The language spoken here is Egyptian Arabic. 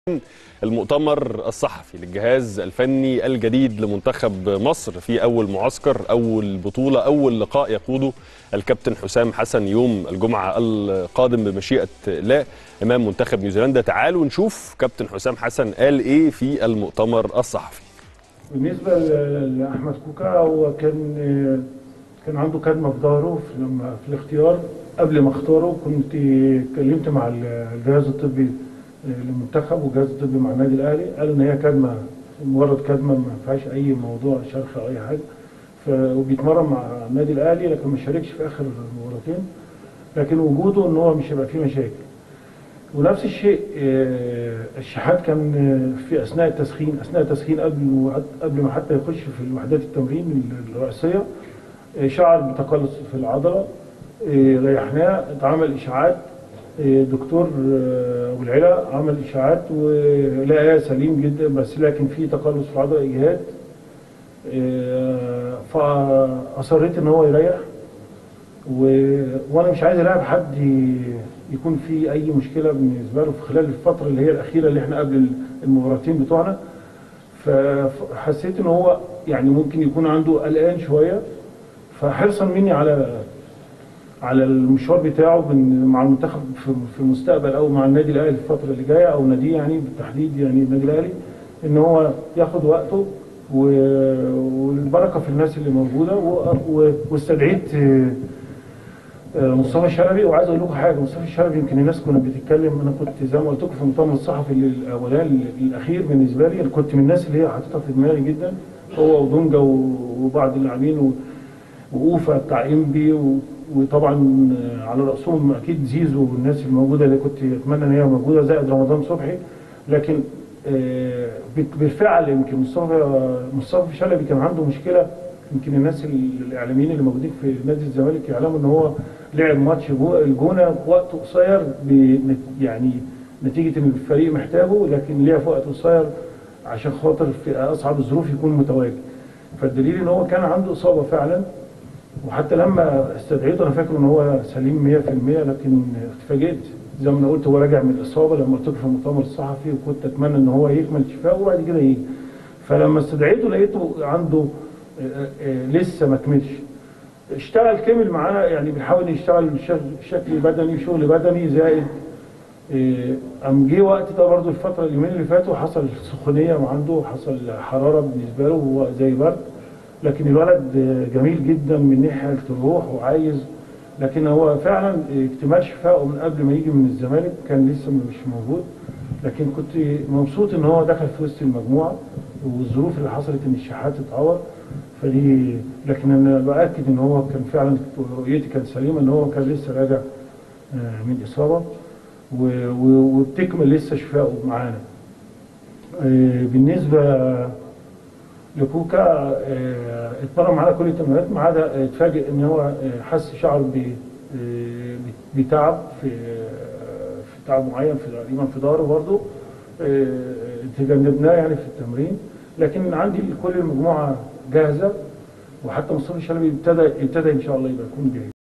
المؤتمر الصحفي للجهاز الفني الجديد لمنتخب مصر في أول معسكر أول بطولة أول لقاء يقوده الكابتن حسام حسن يوم الجمعة القادم بمشيئة الله أمام منتخب نيوزيلندا تعالوا نشوف كابتن حسام حسن قال إيه في المؤتمر الصحفي بالنسبة ل- لأحمد كوكا هو كان كان عنده كدمة في ظهره في لما في الاختيار قبل ما اختاره كنت اتكلمت مع الجهاز الطبي للمنتخب والجهاز الطبي مع النادي الأهلي قالوا إن هي كدمة مجرد كدمة ما فيهاش أي موضوع شرخ أو أي حاجة ف- وبيتمرن مع النادي الأهلي لكن ما شاركش في آخر المباراتين لكن وجوده إن هو مش هيبقى فيه مشاكل ونفس الشيء آه، الشحات كان آه، في اثناء التسخين اثناء التسخين قبل قبل ما حتى يخش في الوحدات التمرين الرئيسيه آه، شعر بتقلص في العضله آه، ريحناه اتعمل اشاعات آه، دكتور آه، ابو العلا عمل اشاعات ولقاه سليم جدا بس لكن في تقلص في العضله اجهاد آه، فاصريت ان هو يريح و... وانا مش عايز الاعب حد ي- يكون في اي مشكله بالنسبه له في خلال الفتره اللي هي الاخيره اللي احنا قبل المباراتين بتوعنا فحسيت ان هو يعني ممكن يكون عنده قلقان شويه فحرصا مني على على المشوار بتاعه بن- مع المنتخب في في المستقبل او مع النادي الاهلي في الفتره اللي جايه او ناديه يعني بالتحديد يعني النادي الاهلي ان هو ياخد وقته و- والبركه في الناس اللي موجوده و- و- واستدعيت آه، آه، مصطفى شلبي وعايز اقول لكم حاجه مصطفى شلبي يمكن الناس كانت بتتكلم انا كنت زي ما قلت لكم في المؤتمر الصحفي الاولاني الاخير بالنسبه لي انا كنت من الناس اللي هي حاططها في دماغي جدا هو ودونجا و- وبعض اللاعبين و- واوفا بتاع انبي و- وطبعا آه، على راسهم اكيد زيزو والناس الموجوده اللي كنت اتمنى ان هي موجوده زائد رمضان صبحي لكن آه، بال- بالفعل يمكن مصطفى مصطفى شلبي كان عنده مشكله يمكن الناس ال- الاعلاميين اللي موجودين في نادي الزمالك يعلموا ان هو لعب ماتش جو- الجونه في وقت قصير ب- يعني نتيجه ان الفريق محتاجه لكن لعب في وقت قصير عشان خاطر في اصعب الظروف يكون متواجد فالدليل ان هو كان عنده اصابه فعلا وحتى لما استدعيته انا فاكر ان هو سليم 100% لكن اتفاجئت زي ما انا قلت هو راجع من الاصابه لما قلت له في المؤتمر الصحفي وكنت اتمنى ان هو يكمل شفاءه وبعد كده يجي فلما استدعيته لقيته عنده آه، آه، لسه ما كملش اشتغل كمل معانا يعني بنحاول يشتغل بشكل- شكل بدني شغل بدني زائد آه، قام جه وقت ده برضه الفتره اليومين اللي فاتوا حصل سخونيه عنده حصل حراره بالنسبه له وهو زي برد لكن الولد آه، جميل جدا من ناحيه الروح وعايز لكن هو فعلا اكتمال شفائه من قبل ما يجي من الزمالك كان لسه مش موجود لكن كنت مبسوط ان هو دخل في وسط المجموعه والظروف اللي حصلت ان الشحات اتعور فدي لكن انا باكد ان هو كان فعلا رؤيتي كانت سليمه ان هو كان لسه راجع آه، من اصابه و- و- وبتكمل لسه شفائه معانا آه، بالنسبه لكوكا آه، اتمرن معانا كل التمرينات ما عدا اتفاجئ ان هو آه، حس شعر ب- آه، بتعب في آه، في تعب معين في تقريبا في ظهره برضه آه، تجنبناه يعني في التمرين لكن عندي كل المجموعه جاهزه وحتى مصطفى شلبي ابتدى ابتدى ان شاء الله يبقى يكون جاهز